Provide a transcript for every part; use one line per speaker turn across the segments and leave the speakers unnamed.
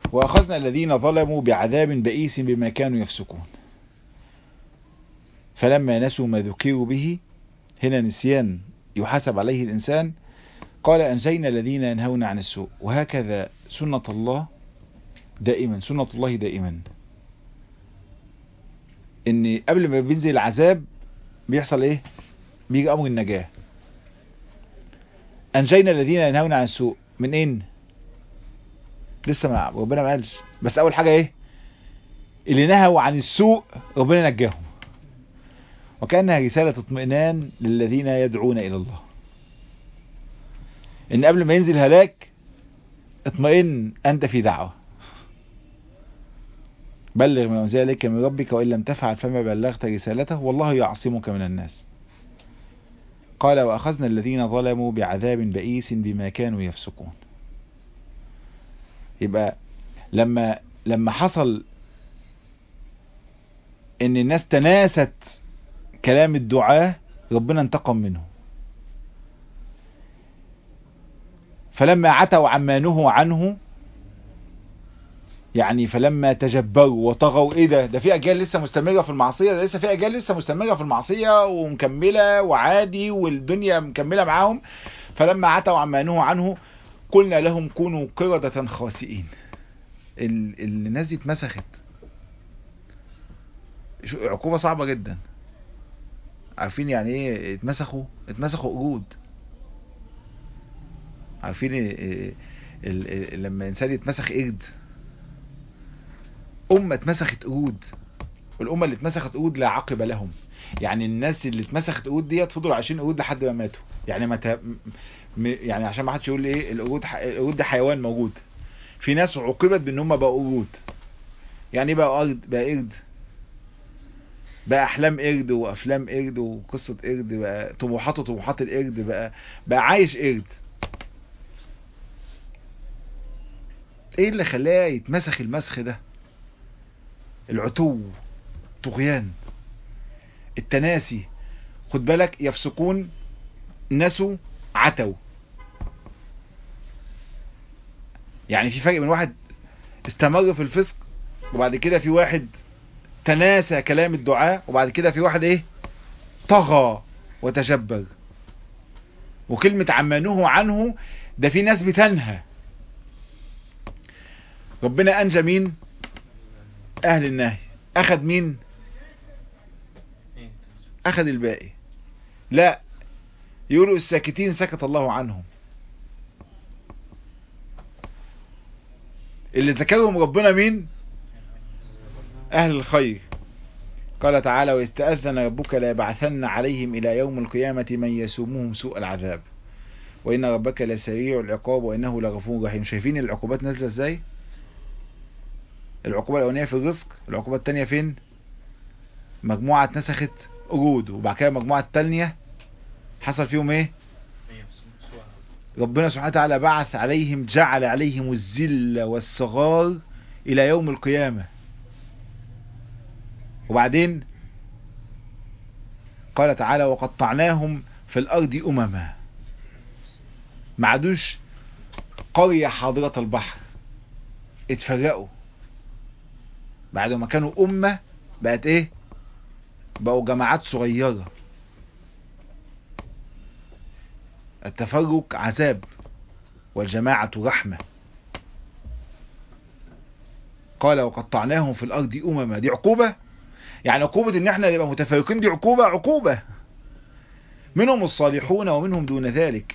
وأخذنا الذين ظلموا بعذاب بئيس بما كانوا يفسقون فلما نسوا ما ذكروا به هنا نسيان يحاسب عليه الإنسان قال أنجينا الذين ينهون عن السوء وهكذا سنة الله دائما سنة الله دائما ان قبل ما بينزل العذاب بيحصل ايه بيجي امر النجاة انجينا الذين ينهون عن السوء من اين لسه ما ربنا ما قالش بس اول حاجة ايه اللي نهوا عن السوء ربنا نجاهم وكأنها رسالة اطمئنان للذين يدعون الى الله ان قبل ما ينزل هلاك اطمئن انت في دعوة بلغ ما انزل اليك من ربك وان لم تفعل فما بلغت رسالته والله يعصمك من الناس قال واخذنا الذين ظلموا بعذاب بئيس بما كانوا يفسقون يبقى لما لما حصل ان الناس تناست كلام الدعاة ربنا انتقم منه فلما عتوا عما نهوا عنه يعني فلما تجبروا وطغوا ايه ده ده في اجيال لسه مستمرة في المعصية ده لسه في اجيال لسه مستمرة في المعصية ومكملة وعادي والدنيا مكملة معاهم فلما عتوا عما نهوا عنه قلنا لهم كونوا قردة خاسئين ال- الناس دي اتمسخت شو- عقوبة صعبة جدا عارفين يعني ايه اتمسخوا اتمسخوا قرود عارفين إيه- إيه- ال- ال- لما انسان يتمسخ قرد أمة اتمسخت قرود والأمة اللي اتمسخت قرود لا عقب لهم يعني الناس اللي اتمسخت قرود ديت فضلوا عايشين قرود لحد ما ماتوا يعني ما ت... م... يعني عشان ما حدش يقول لي ايه القرود ح... القرود ده حيوان موجود في ناس عوقبت بان هم بقوا قرود يعني ايه بقى قرد بقى قرد بقى احلام قرد وافلام قرد وقصه قرد بقى طموحاته طموحات القرد بقى بقى عايش قرد ايه اللي خلاه يتمسخ المسخ ده العتو طغيان التناسي خد بالك يفسقون نسوا عتوا يعني في فرق من واحد استمر في الفسق وبعد كده في واحد تناسى كلام الدعاء وبعد كده في واحد ايه طغى وتجبر وكلمة عمانوه عنه ده في ناس بتنهى ربنا انجى مين اهل النهي اخذ مين اخذ الباقي لا يقولوا الساكتين سكت الله عنهم اللي ذكرهم ربنا مين اهل الخير قال تعالى واستأذن ربك ليبعثن عليهم الى يوم القيامة من يسومهم سوء العذاب وان ربك لسريع العقاب وانه لغفور رحيم شايفين العقوبات نازله ازاي العقوبة الأولانية في الرزق العقوبة التانية فين مجموعة اتنسخت قرود وبعد كده المجموعة التانية حصل فيهم ايه ربنا سبحانه وتعالى بعث عليهم جعل عليهم الذل والصغار إلى يوم القيامة وبعدين قال تعالى وقطعناهم في الأرض أمما ما عادوش قرية حاضرة البحر اتفرقوا بعد ما كانوا أمة بقت ايه بقوا جماعات صغيرة التفرق عذاب والجماعة رحمة قال وقطعناهم في الأرض أمما دي عقوبة يعني عقوبة ان احنا نبقى متفرقين دي عقوبة عقوبة منهم الصالحون ومنهم دون ذلك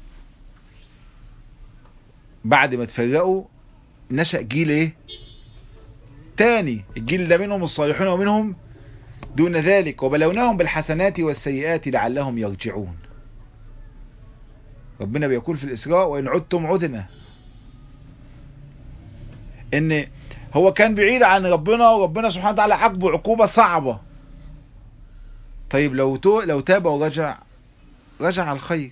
بعد ما تفرقوا نشأ جيل ايه تاني الجيل ده منهم الصالحون ومنهم دون ذلك وبلوناهم بالحسنات والسيئات لعلهم يرجعون ربنا بيقول في الإسراء وإن عدتم عدنا إن هو كان بعيد عن ربنا وربنا سبحانه وتعالى عاقبه عقوبة صعبة طيب لو تو لو تاب ورجع رجع على الخير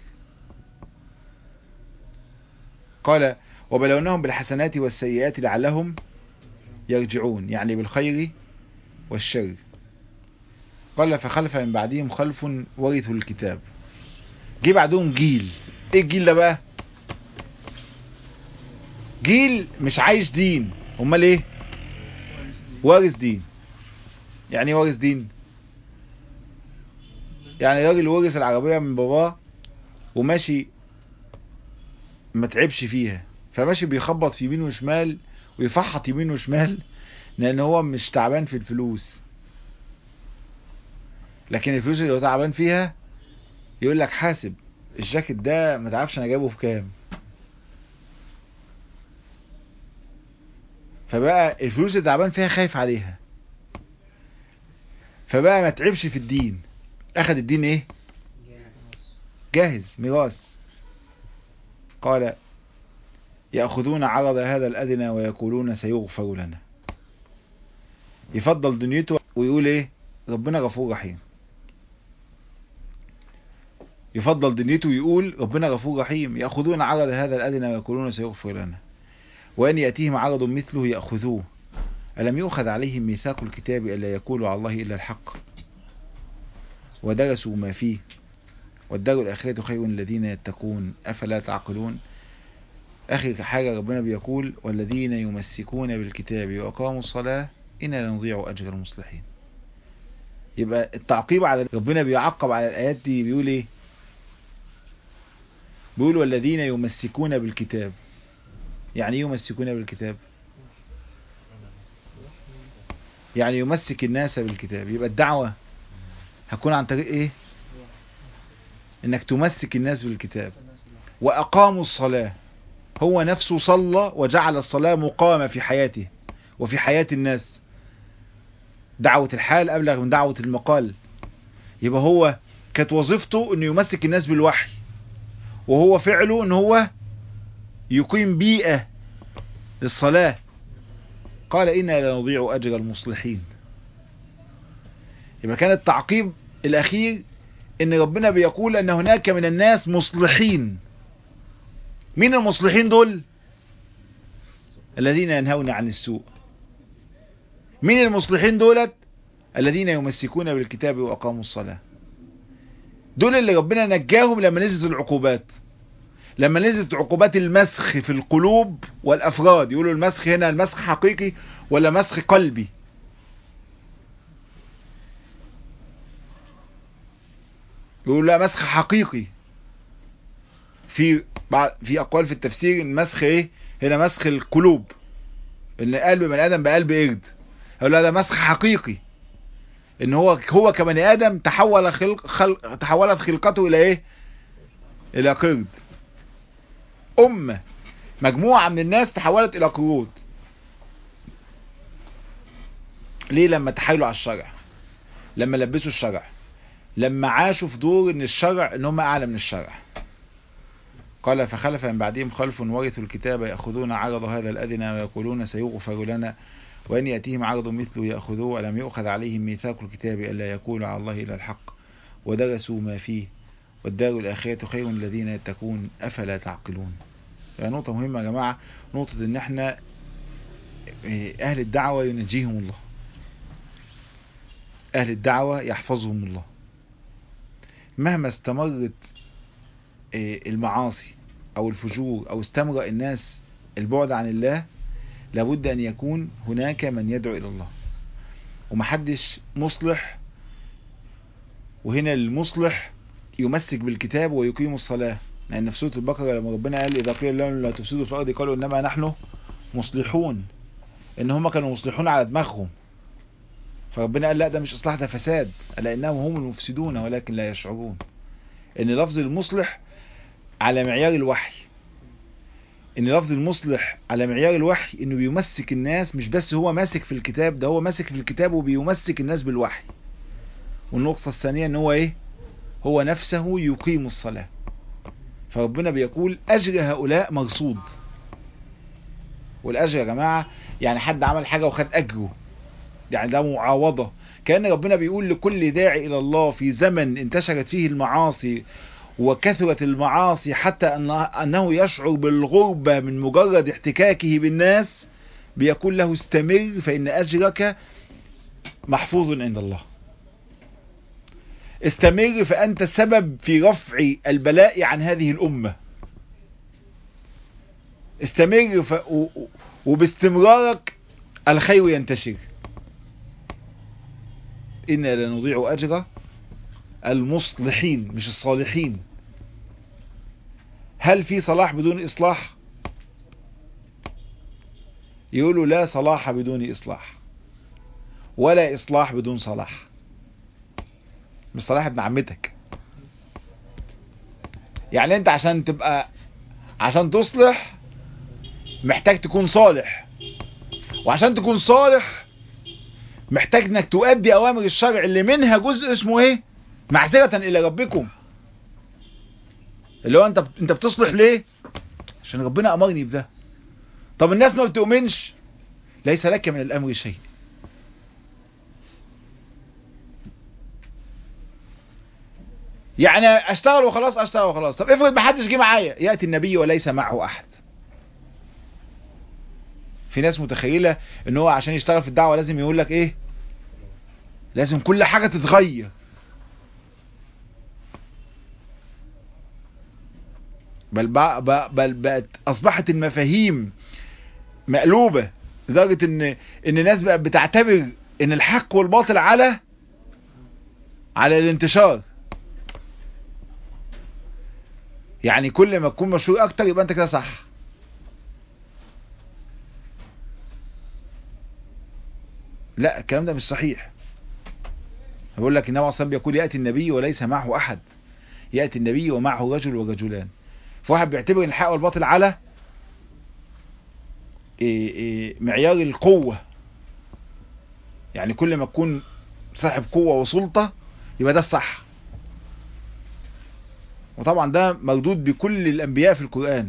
قال وبلوناهم بالحسنات والسيئات لعلهم يرجعون يعني بالخير والشر قال فخلف من بعدهم خلف ورثوا الكتاب جه بعدهم جيل ايه الجيل ده بقى جيل مش عايش دين امال ايه وارث دين يعني ايه وارث دين يعني راجل ورث العربية من باباه وماشي ما تعبش فيها فماشي بيخبط في يمين وشمال ويفحط يمين وشمال لان هو مش تعبان في الفلوس لكن الفلوس اللي هو تعبان فيها يقول لك حاسب الجاكيت ده ما تعرفش انا جايبه في كام فبقى الفلوس اللي تعبان فيها خايف عليها فبقى ما تعبش في الدين اخد الدين ايه جاهز ميراث قال يأخذون عرض هذا الأدنى ويقولون سيغفر لنا يفضل دنيته ويقول ايه ربنا غفور رحيم يفضل دنيته ويقول ربنا غفور رحيم يأخذون عرض هذا الأدنى ويقولون سيغفر لنا وأن يأتيهم عرض مثله يأخذوه ألم يؤخذ عليهم ميثاق الكتاب ألا يقولوا على الله إلا الحق ودرسوا ما فيه والدار الآخرة خير الذين يتقون أفلا تعقلون آخر حاجة ربنا بيقول والذين يمسكون بالكتاب وأقاموا الصلاة إنا لا نضيع أجر المصلحين يبقى التعقيب على ربنا بيعقب على الآيات دي بيقول إيه بيقول والذين يمسكون بالكتاب يعني ايه يمسكون بالكتاب يعني يمسك الناس بالكتاب يبقى الدعوة هتكون عن طريق ايه انك تمسك الناس بالكتاب واقاموا الصلاة هو نفسه صلى وجعل الصلاة مقامة في حياته وفي حياة الناس دعوة الحال ابلغ من دعوة المقال يبقى هو كانت وظيفته انه يمسك الناس بالوحي وهو فعله ان هو يقيم بيئة للصلاة قال إنا لا نضيع أجر المصلحين يبقى كان التعقيب الأخير إن ربنا بيقول أن هناك من الناس مصلحين مين المصلحين دول الذين ينهون عن السوء مين المصلحين دولت الذين يمسكون بالكتاب وأقاموا الصلاة دول اللي ربنا نجاهم لما نزلت العقوبات لما نزلت عقوبات المسخ في القلوب والافراد يقولوا المسخ هنا المسخ حقيقي ولا مسخ قلبي يقولوا لا مسخ حقيقي في في اقوال في التفسير المسخ ايه هنا مسخ القلوب ان قلب بني ادم بقلب قرد يقول لا ده مسخ حقيقي ان هو هو كبني ادم تحول خلق, خلق تحولت خلقته الى ايه الى قرد أمة مجموعة من الناس تحولت إلى قرود ليه لما تحايلوا على الشرع لما لبسوا الشرع لما عاشوا في دور ان الشرع ان هم اعلى من الشرع قال فخلف من بعدهم خلف ورثوا الكتاب يأخذون عرض هذا الأدنى ويقولون سيغفر لنا وأن يأتيهم عرض مثله يأخذوه ألم يؤخذ عليهم ميثاق الكتاب ألا يقول على الله إلا الحق ودرسوا ما فيه والدار الآخرة خير الذين يتقون أفلا تعقلون يعني نقطة مهمة يا جماعة نقطة ان احنا اهل الدعوة ينجيهم الله اهل الدعوة يحفظهم الله مهما استمرت المعاصي او الفجور او استمر الناس البعد عن الله لابد ان يكون هناك من يدعو الى الله ومحدش مصلح وهنا المصلح يمسك بالكتاب ويقيم الصلاة لأن في سورة البقرة لما ربنا قال إذا قيل لهم لا تفسدوا في الأرض قالوا إنما نحن مصلحون إن هم كانوا مصلحون على دماغهم فربنا قال لا ده مش إصلاح ده فساد ألا إنهم هم المفسدون ولكن لا يشعرون إن لفظ المصلح على معيار الوحي إن لفظ المصلح على معيار الوحي إنه بيمسك الناس مش بس هو ماسك في الكتاب ده هو ماسك في الكتاب وبيمسك الناس بالوحي والنقطة الثانية إن هو إيه هو نفسه يقيم الصلاة فربنا بيقول أجر هؤلاء مرصود والأجر يا جماعة يعني حد عمل حاجة وخد أجره يعني ده معاوضة كأن ربنا بيقول لكل داعي إلى الله في زمن انتشرت فيه المعاصي وكثرت المعاصي حتى أنه يشعر بالغربة من مجرد احتكاكه بالناس بيقول له استمر فإن أجرك محفوظ عند الله استمر فأنت سبب في رفع البلاء عن هذه الأمة استمر ف... وباستمرارك الخير ينتشر إنا لنضيع أجر المصلحين مش الصالحين هل في صلاح بدون إصلاح يقولوا لا صلاح بدون إصلاح ولا إصلاح بدون صلاح مش صلاح ابن عمتك يعني انت عشان تبقى عشان تصلح محتاج تكون صالح وعشان تكون صالح محتاج انك تؤدي اوامر الشرع اللي منها جزء اسمه ايه معذرة الى ربكم اللي هو انت انت بتصلح ليه عشان ربنا امرني بده طب الناس ما بتؤمنش ليس لك من الامر شيء يعني اشتغل وخلاص اشتغل وخلاص طب افرض ما حدش جه معايا ياتي النبي وليس معه احد في ناس متخيله ان هو عشان يشتغل في الدعوه لازم يقول لك ايه لازم كل حاجه تتغير بل بقى بل بقت اصبحت المفاهيم مقلوبه لدرجه ان ان الناس بقت بتعتبر ان الحق والباطل على على الانتشار يعني كل ما تكون مشهور اكتر يبقى انت كده صح لا الكلام ده مش صحيح بقول لك النبي صلى بيقول ياتي النبي وليس معه احد ياتي النبي ومعه رجل ورجلان فواحد بيعتبر ان الحق والباطل على إيه إيه معيار القوة يعني كل ما تكون صاحب قوة وسلطة يبقى ده الصح وطبعا ده مردود بكل الانبياء في القرآن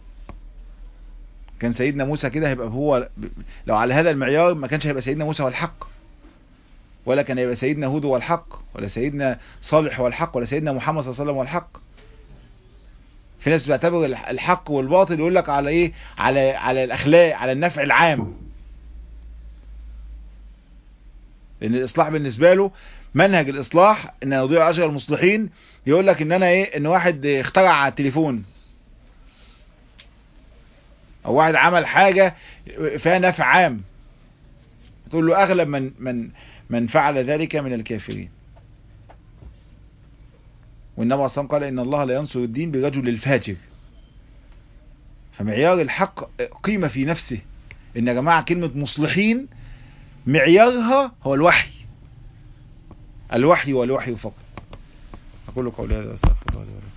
كان سيدنا موسى كده هيبقى هو لو على هذا المعيار ما كانش هيبقى سيدنا موسى هو الحق ولا كان هيبقى سيدنا هود هو الحق ولا سيدنا صالح هو الحق ولا سيدنا محمد صلى الله عليه وسلم هو الحق في ناس بتعتبر الحق والباطل يقول لك على ايه على على الاخلاق على النفع العام لان الاصلاح بالنسبه له منهج الاصلاح ان نضيع اجر المصلحين يقول لك ان انا ايه ان واحد اخترع التليفون او واحد عمل حاجة فيها نفع عام تقول له اغلب من من من فعل ذلك من الكافرين والنبي صلى الله عليه وسلم قال ان الله لا ينصر الدين برجل الفاجر فمعيار الحق قيمة في نفسه ان يا جماعة كلمة مصلحين معيارها هو الوحي الوحي والوحي فقط أقول قولي هذا أستغفر الله لي ولكم